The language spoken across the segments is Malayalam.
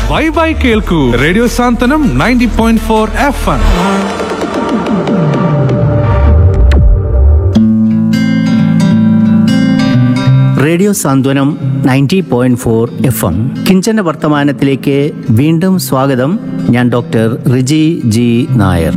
വൈബായി കേൾക്കൂ radio Santhwanam ninety point four F M radio Santhwanam ninety point four F M കിഞ്ചന വർത്തമാനത്തിലേക്ക് വീണ്ടും സ്വാഗതം ഞാൻ ഡോക്ടർ റിജി ജി നായർ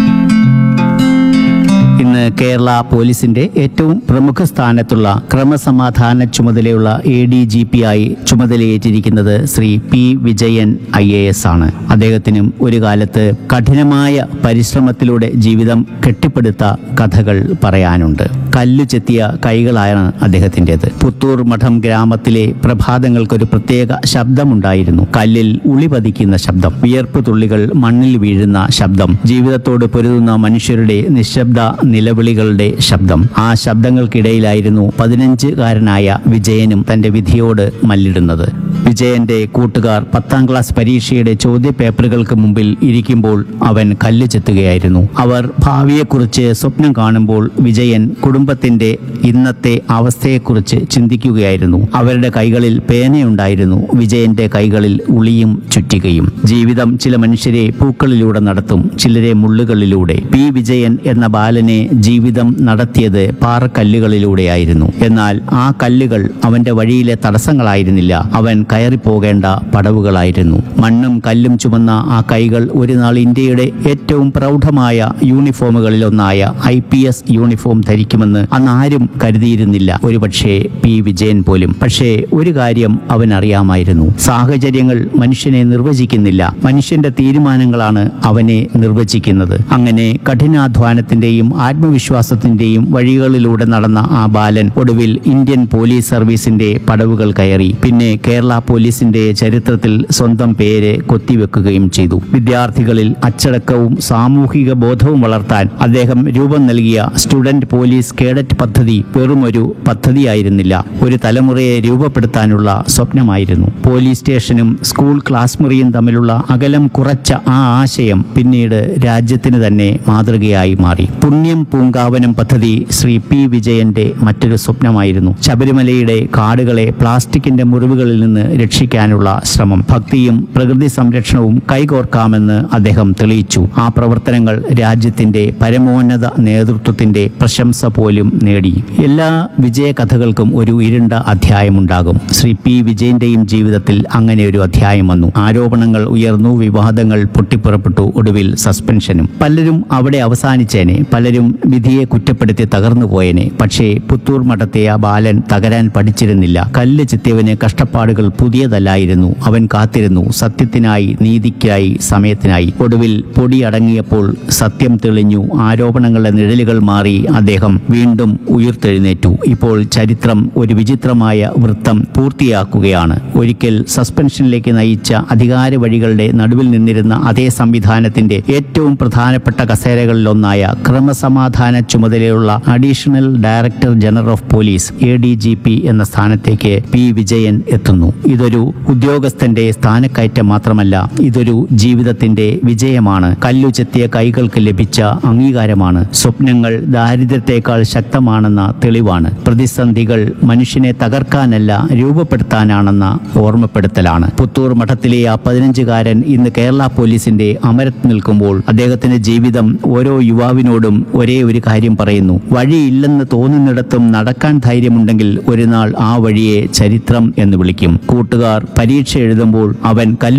ഇന്ന് കേരള പോലീസിന്റെ ഏറ്റവും പ്രമുഖ സ്ഥാനത്തുള്ള ക്രമസമാധാന ചുമതലയുള്ള എ ഡി ജി പി ആയി ചുമതലയേറ്റിരിക്കുന്നത് Sri P Vijayan I A S ആണ് അദ്ദേഹത്തിനും ഒരു കാലത്ത് കഠിനമായ പരിശ്രമത്തിലൂടെ ജീവിതം കെട്ടിപ്പടുത്ത കഥകൾ പറയാനുണ്ട് കല്ലു ചെത്തിയ കൈകളാണ് അദ്ദേഹത്തിൻ്റെത് പുത്തൂർ മഠം ഗ്രാമത്തിലെ പ്രഭാതങ്ങൾക്കൊരു പ്രത്യേക ശബ്ദമുണ്ടായിരുന്നു കല്ലിൽ ഉളി പതിക്കുന്ന ശബ്ദം വിയർപ്പ് തുള്ളികൾ മണ്ണിൽ വീഴുന്ന ശബ്ദം ജീവിതത്തോട് പൊരുതുന്ന മനുഷ്യരുടെ നിശബ്ദ നിലവിളികളുടെ ശബ്ദം ആ ശബ്ദങ്ങൾക്കിടയിലായിരുന്നു പതിനഞ്ചുകാരനായ വിജയനും തന്റെ വിധിയോട് മല്ലിടുന്നത് വിജയന്റെ കൂട്ടുകാർ പത്താം ക്ലാസ് പരീക്ഷയുടെ ചോദ്യ പേപ്പറുകൾക്ക് മുമ്പിൽ ഇരിക്കുമ്പോൾ അവൻ കല്ല് ചെത്തുകയായിരുന്നു അവർ ഭാവിയെക്കുറിച്ച് സ്വപ്നം കാണുമ്പോൾ വിജയൻ കുടുംബത്തിന്റെ ഇന്നത്തെ അവസ്ഥയെക്കുറിച്ച് ചിന്തിക്കുകയായിരുന്നു അവരുടെ കൈകളിൽ പേനയുണ്ടായിരുന്നു വിജയന്റെ കൈകളിൽ ഉളിയും ചുറ്റികയും ജീവിതം ചില മനുഷ്യരെ പൂക്കളിലൂടെ നടത്തും ചിലരെ മുള്ളുകളിലൂടെ പി വിജയൻ എന്ന ബാലനെ ജീവിതം നടത്തിയത് പാറക്കല്ലുകളിലൂടെയായിരുന്നു എന്നാൽ ആ കല്ലുകൾ അവന്റെ വഴിയിലെ തടസ്സങ്ങളായിരുന്നില്ല അവൻ കയറിപ്പോകേണ്ട പടവുകളായിരുന്നു മണ്ണും കല്ലും ചുമന്ന ആ കൈകൾ ഒരു നാൾ ഇന്ത്യയുടെ ഏറ്റവും പ്രൗഢമായ യൂണിഫോമുകളിൽ ഒന്നായ ഐ പി എസ് യൂണിഫോം ധരിക്കുമെന്ന് അന്ന് ആരും കരുതിയിരുന്നില്ല ഒരുപക്ഷെ പി വിജയൻ പോലും പക്ഷേ ഒരു കാര്യം അവൻ അറിയാമായിരുന്നു സാഹചര്യങ്ങൾ മനുഷ്യനെ നിർവചിക്കുന്നില്ല മനുഷ്യന്റെ തീരുമാനങ്ങളാണ് അവനെ നിർവചിക്കുന്നത് അങ്ങനെ കഠിനാധ്വാനത്തിന്റെയും ആത്മവിശ്വാസത്തിന്റെയും വഴികളിലൂടെ നടന്ന ആ ബാലൻ ഒടുവിൽ ഇന്ത്യൻ പോലീസ് സർവീസിന്റെ പടവുകൾ കയറി പിന്നെ കേരള പോലീസിന്റെ ചരിത്രത്തിൽ സ്വന്തം പേര് കൊത്തിവെക്കുകയും ചെയ്തു വിദ്യാർത്ഥികളിൽ അച്ചടക്കവും സാമൂഹിക ബോധവും വളർത്താൻ അദ്ദേഹം രൂപം നൽകിയ സ്റ്റുഡന്റ് പോലീസ് കേഡറ്റ് പദ്ധതി വെറുമൊരു പദ്ധതിയായിരുന്നില്ല ഒരു തലമുറയെ രൂപപ്പെടുത്താനുള്ള സ്വപ്നമായിരുന്നു പോലീസ് സ്റ്റേഷനും സ്കൂൾ ക്ലാസ് മുറിയും തമ്മിലുള്ള അകലം കുറച്ച ആ ആശയം പിന്നീട് രാജ്യത്തിന് തന്നെ മാതൃകയായി മാറി പുണ്യം പൂങ്കാവനം പദ്ധതി ശ്രീ പി വിജയന്റെ മറ്റൊരു സ്വപ്നമായിരുന്നു ശബരിമലയുടെ കാടുകളെ പ്ലാസ്റ്റിക്കിന്റെ മുറിവുകളിൽ നിന്ന് രക്ഷിക്കാനുള്ള ശ്രമം ഭക്തിയും പ്രകൃതി സംരക്ഷണവും കൈകോർക്കാമെന്ന് അദ്ദേഹം തെളിയിച്ചു ആ പ്രവർത്തനങ്ങൾ രാജ്യത്തിന്റെ പരമോന്നത നേതൃത്വത്തിന്റെ പ്രശംസ പോലും നേടി എല്ലാ വിജയകഥകൾക്കും ഒരു ഇരുണ്ട അധ്യായമുണ്ടാകും ശ്രീ പി വിജയന്റെയും ജീവിതത്തിൽ അങ്ങനെ ഒരു അധ്യായം വന്നു ആരോപണങ്ങൾ ഉയർന്നു വിവാദങ്ങൾ പൊട്ടിപ്പുറപ്പെട്ടു ഒടുവിൽ സസ്പെൻഷനും പലരും അവിടെ അവസാനിച്ചേനെ പലരും വിധിയെ കുറ്റപ്പെടുത്തി തകർന്നു പോയേനെ പക്ഷേ പുത്തൂർ മഠത്തെ ആ ബാലൻ തകരാൻ പഠിച്ചിരുന്നില്ല കല്ല് ചെത്തിയവന് കഷ്ടപ്പാടുകൾ പുതിയതല്ലായിരുന്നു അവൻ കാത്തിരുന്നു സത്യത്തിനായി നീതിക്കായി സമയത്തിനായി ഒടുവിൽ പൊടി അടങ്ങിയപ്പോൾ സത്യം തെളിഞ്ഞു ആരോപണങ്ങളുടെ നിഴലുകൾ മാറി അദ്ദേഹം വീണ്ടും ഉയർത്തെഴുന്നേറ്റു ഇപ്പോൾ ചരിത്രം ഒരു വിചിത്രമായ വൃത്തം പൂർത്തിയാക്കുകയാണ് ഒരിക്കൽ സസ്പെൻഷനിലേക്ക് നയിച്ച അധികാര വഴികളുടെ നടുവിൽ നിന്നിരുന്ന അതേ സംവിധാനത്തിന്റെ ഏറ്റവും പ്രധാനപ്പെട്ട കസേരകളിലൊന്നായ ക്രമസമാധാന ചുമതലയുള്ള additional director general of police A D G P എന്ന സ്ഥാനത്തേക്ക് പി വിജയൻ എത്തുന്നു ഇതൊരു ഉദ്യോഗസ്ഥന്റെ സ്ഥാനക്കയറ്റം മാത്രമല്ല ഇതൊരു ജീവിതത്തിന്റെ വിജയമാണ് കല്ലു ചെത്തിയ കൈകൾക്ക് ലഭിച്ച അംഗീകാരമാണ് സ്വപ്നങ്ങൾ ദാരിദ്ര്യത്തെക്കാൾ ശക്തമാണെന്ന തെളിവാണ് പ്രതിസന്ധികൾ മനുഷ്യനെ തകർക്കാനല്ല രൂപപ്പെടുത്താനാണെന്ന ഓർമ്മപ്പെടുത്തലാണ് പുത്തൂർ മഠത്തിലെ ആ പതിനഞ്ചുകാരൻ ഇന്ന് കേരള പോലീസിന്റെ അമരത്ത് നിൽക്കുമ്പോൾ അദ്ദേഹത്തിന്റെ ജീവിതം ഓരോ യുവാവിനോടും ഒരേ ഒരു കാര്യം പറയുന്നു വഴിയില്ലെന്ന് തോന്നുന്നിടത്തും നടക്കാൻ ധൈര്യമുണ്ടെങ്കിൽ ഒരു നാൾ ആ വഴിയെ ചരിത്രം എന്ന് വിളിക്കും കൂട്ടുകാർ പരീക്ഷ എഴുതുമ്പോൾ അവൻ കല്ല്